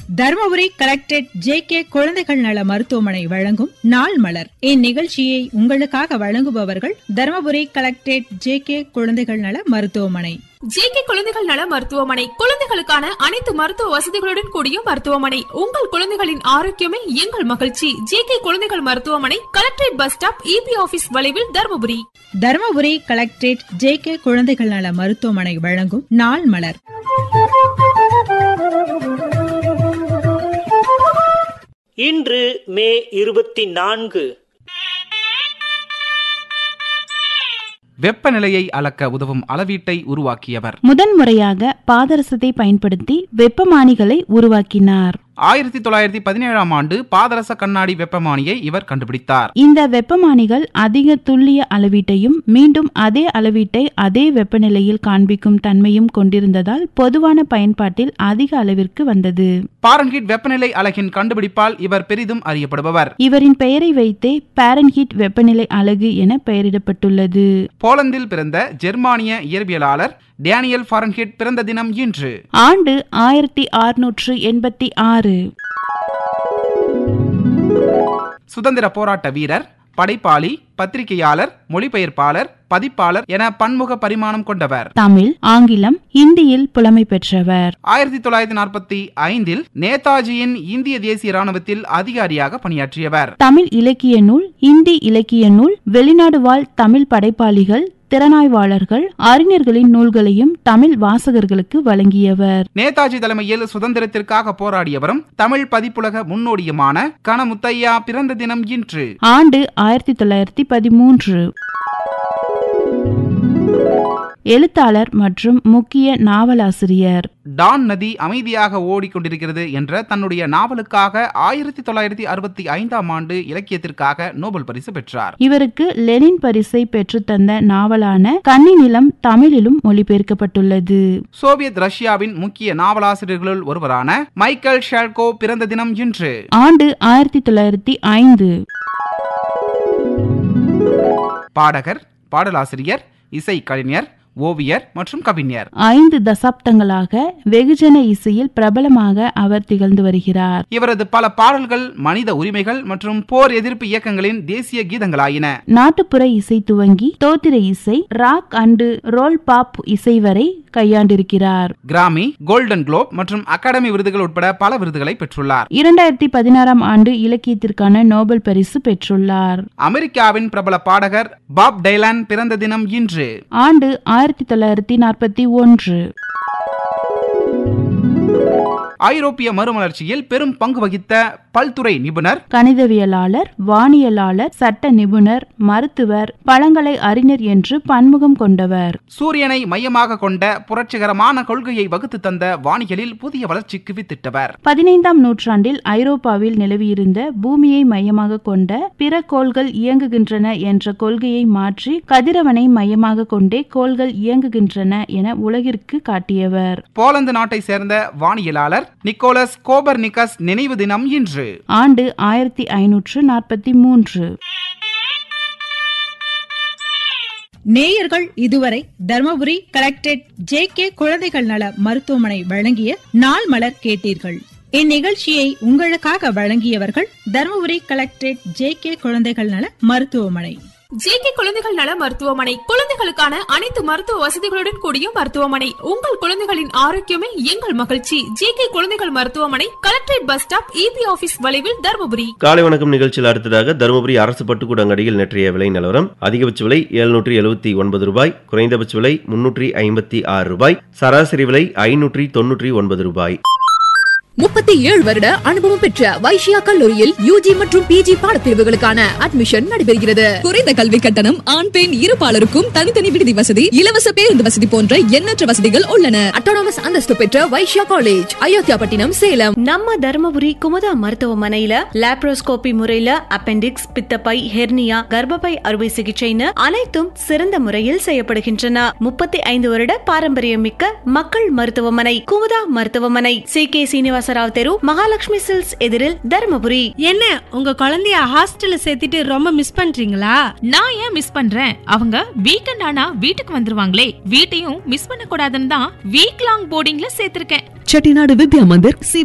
Dharmapuri collectorate J K குழந்தைகள் நல மருத்துவமனை வழங்கும் நாள் மலர் இந்நிகழ்ச்சியை உங்களுக்காக வழங்குபவர்கள் தருமபுரி கலெக்டரேட் ஜே கே குழந்தைகள் நல மருத்துவமனை ஜேகே குழந்தைகள் நல மருத்துவமனை குழந்தைகளுக்கான அனைத்து மருத்துவ வசதிகளுடன் கூடிய மருத்துவமனை உங்கள் குழந்தைகளின் ஆரோக்கியமே எங்கள் மகிழ்ச்சி ஜேகே குழந்தைகள் மருத்துவமனை collectorate bus stop EB office வளைவில் Dharmapuri Dharmapuri collectorate J K குழந்தைகள் நல மருத்துவமனை வழங்கும் நாள் மலர் இன்று மே இருபத்தி நான்கு வெப்பநிலையை அளக்க உதவும் அளவீட்டை உருவாக்கியவர் முதன்முறையாக பாதரசத்தை பயன்படுத்தி வெப்பமானிகளை உருவாக்கினார் ஆயிரத்தி தொள்ளாயிரத்தி பதினேழாம் ஆண்டு பாதரச கண்ணாடி வெப்பமானியை இவர் கண்டுபிடித்தார் இந்த வெப்பமானிகள் அதிக துல்லிய அளவீட்டையும் மீண்டும் அதே அளவீட்டை அதே வெப்பநிலையில் காண்பிக்கும் தன்மையும் கொண்டிருந்ததால் பொதுவான பயன்பாட்டில் அதிக அளவிற்கு வந்தது பாரன்ஹீட் வெப்பநிலை அலகின் கண்டுபிடிப்பால் இவர் பெரிதும் அறியப்படுபவர் இவரின் பெயரை வைத்தே பாரன்ஹீட் வெப்பநிலை அலகு என பெயரிடப்பட்டுள்ளது போலந்தில் பிறந்த ஜெர்மானிய இயற்பியலாளர் டேனியல் ஃபாரன்ஹீட் பிறந்த தினம் இன்று ஆண்டு ஆயிரத்தி அறுநூற்று எண்பத்தி ஆறு சுதந்திர போராட்ட வீரர் படைப்பாளி பத்திரிகையாளர் மொழிபெயர்ப்பாளர் பதிப்பாளர் என பன்முக பரிமாணம் கொண்டவர் தமிழ் ஆங்கிலம் இந்தியில் புலமை பெற்றவர் ஆயிரத்தி தொள்ளாயிரத்தி நாற்பத்தி ஐந்தில் நேதாஜியின் இந்திய தேசிய ராணுவத்தில் அதிகாரியாக பணியாற்றியவர் தமிழ் இலக்கிய நூல் இந்தி இலக்கிய நூல் வெளிநாடு வாழ் தமிழ் படைப்பாளிகள் திறனாய்வாளர்கள் அறிஞர்களின் நூல்களையும் தமிழ் வாசகர்களுக்கு வழங்கியவர் நேதாஜி தலைமையில் சுதந்திரத்திற்காக போராடியவரும் தமிழ் பதிப்புலக முன்னோடியுமான கனமுத்தையா பிறந்த தினம் இன்று ஆண்டு ஆயிரத்தி தொள்ளாயிரத்தி பதிமூன்று எழுத்தாளர் மற்றும் முக்கிய நாவலாசிரியர் டான் நதி அமைதியாக ஓடிக்கொண்டிருக்கிறது என்ற தன்னுடைய நாவலுக்காக ஆயிரத்தி தொள்ளாயிரத்தி அறுபத்தி ஐந்தாம் ஆண்டு இலக்கியத்திற்காக நோபல் பரிசு பெற்றார் இவருக்கு லெனின் பரிசை பெற்றுத்தந்த நாவலான கன்னி நிலம் தமிழிலும் மொழிபெயர்க்கப்பட்டுள்ளது சோவியத் ரஷ்யாவின் முக்கிய நாவலாசிரியர்களுள் ஒருவரான மைக்கேல் ஷால்கோ பிறந்த தினம் இன்று ஆண்டு ஆயிரத்தி தொள்ளாயிரத்தி ஐந்து பாடகர் பாடலாசிரியர் இசை கலைஞர் ஓவியர் மற்றும் கவிஞர் ஐந்து தசாப்தங்களாக வெகுஜன இசையில் பிரபலமாக அவர் திகழ்ந்து வருகிறார் இவரது பல பாடல்கள் மனித உரிமைகள் மற்றும் போர் எதிர்ப்பு இயக்கங்களின் தேசிய கீதங்களாயின நாட்டுப்புற இசை துவங்கி தோத்திர இசை ராக் அண்டு ரோல் பாப் இசை வரை கையாண்டிருக்கிறார் கிராமி கோல்டன் குளோப் மற்றும் அகாடமி விருதுகள் உட்பட பல விருதுகளை பெற்றுள்ளார் இரண்டாயிரத்தி பதினாறாம் ஆண்டு இலக்கியத்திற்கான நோபல் பரிசு பெற்றுள்ளார் அமெரிக்காவின் பிரபல பாடகர் பாப் டைலான் பிறந்த தினம் இன்று ஆண்டு ஆயிரத்தி தொள்ளாயிரத்தி நாற்பத்தி ஒன்று ஐரோப்பிய மறுமலர்ச்சியில் பெரும் பங்கு வகித்த பல்துறை நிபுணர் கணிதவியலாளர் வானியலாளர் சட்ட நிபுணர் மருத்துவர் பழங்கலை அறிஞர் என்று பன்முகம் கொண்டவர் சூரியனை மையமாக கொண்ட புரட்சிகரமான கொள்கையை வகுத்து தந்த வானியலில் புதிய வளர்ச்சிக்கு வித்திட்டவர் பதினைந்தாம் நூற்றாண்டில் ஐரோப்பாவில் நிலவியிருந்த பூமியை மையமாக கொண்ட பிற கோள்கள் இயங்குகின்றன என்ற கொள்கையை மாற்றி கதிரவனை மையமாக கொண்டே கோள்கள் இயங்குகின்றன என உலகிற்கு காட்டியவர் போலந்து நாட்டை சேர்ந்த வானியலாளர் நிக்கோலஸ் கோபர்னிகஸ் நினைவு தினம் இன்று ஆண்டு ஆயிரத்தி ஐநூற்று நாற்பத்தி மூன்று நேயர்கள் இதுவரை தர்மபுரி கலெக்டரேட் ஜே கே குழந்தைகள் நல மருத்துவமனை வழங்கிய நாள் மலர் கேட்டீர்கள் இந்நிகழ்ச்சியை உங்களுக்காக வழங்கியவர்கள் தர்மபுரி கலெக்டரேட் ஜே கே குழந்தைகள் நல மருத்துவமனை ஜேகே குழந்தைகள் நல மருத்துவமனை குழந்தைகளுக்கான அனைத்து மருத்துவ வசதிகளுடன் கூடிய மருத்துவமனை உங்கள் குழந்தைகளின் ஆரோக்கியமே எங்கள் மகிழ்ச்சி ஜேகே குழந்தைகள் மருத்துவமனை collectorate bus stop EB office வளைவில் தருமபுரி காலை வணக்கம் நிகழ்ச்சியில் அடுத்ததாக தருமபுரி அரசு பட்டுக்கூடங்கடியில் நேற்றைய விலை நிலவரம் அதிகபட்ச விலை எழுநூற்றி எழுபத்தி ஒன்பது ரூபாய் குறைந்தபட்ச விலை முன்னூற்றி ஐம்பத்தி ஆறு ரூபாய் சராசரி விலை ஐநூற்றி தொன்னூற்றி ஒன்பது ரூபாய் முப்பத்தி ஏழு வருட அனுபவம் பெற்ற வைஷ்யா கல்லூரியில் யூஜி மற்றும் பிஜி பாடப்பிரிவுகளுக்கான அட்மிஷன் நடைபெறுகிறது குறைந்த கல்வி கட்டணம் ஆண் பெண் இருபாலருக்கும் தனித்தனி விடுதி வசதி இலவச பேருந்து வசதி போன்ற எண்ணற்ற வசதிகள் உள்ளன அட்டானமஸ் அந்தஸ்து பெற்ற வைஷ்யா காலேஜ் அயோத்தியாபட்டினம் சேலம் நம்ம தருமபுரி குமுதா மருத்துவமனையில லாப்ரோஸ்கோபி முறையில அப்பெண்டிக்ஸ் பித்தப்பை ஹெர்னியா கர்ப்பப்பை அறுவை சிகிச்சைன்னு அனைத்தும் சிறந்த முறையில் செய்யப்படுகின்றன முப்பத்தி ஐந்து வருட பாரம்பரியம் மிக்க மக்கள் மருத்துவமனை குமுதா மருத்துவமனை சி கே சீனிவாசராவ் தெரு மகாலட்சுமி சில்ஸ் எதிரில் தருமபுரி என்ன உங்க குழந்தைய ஹாஸ்டல்ல சேர்த்துட்டு ரொம்ப மிஸ் பண்றீங்களா நான் ஏன் மிஸ் பண்றேன் அவங்க வீக்கெண்ட் ஆனா வீட்டுக்கு வந்துருவாங்களே வீட்டையும் மிஸ் பண்ண கூடாதுன்னு தான் வீக் லாங் போர்டிங்ல சேர்த்திருக்கேன் செட்டிநாடு வித்யா மந்திர் சி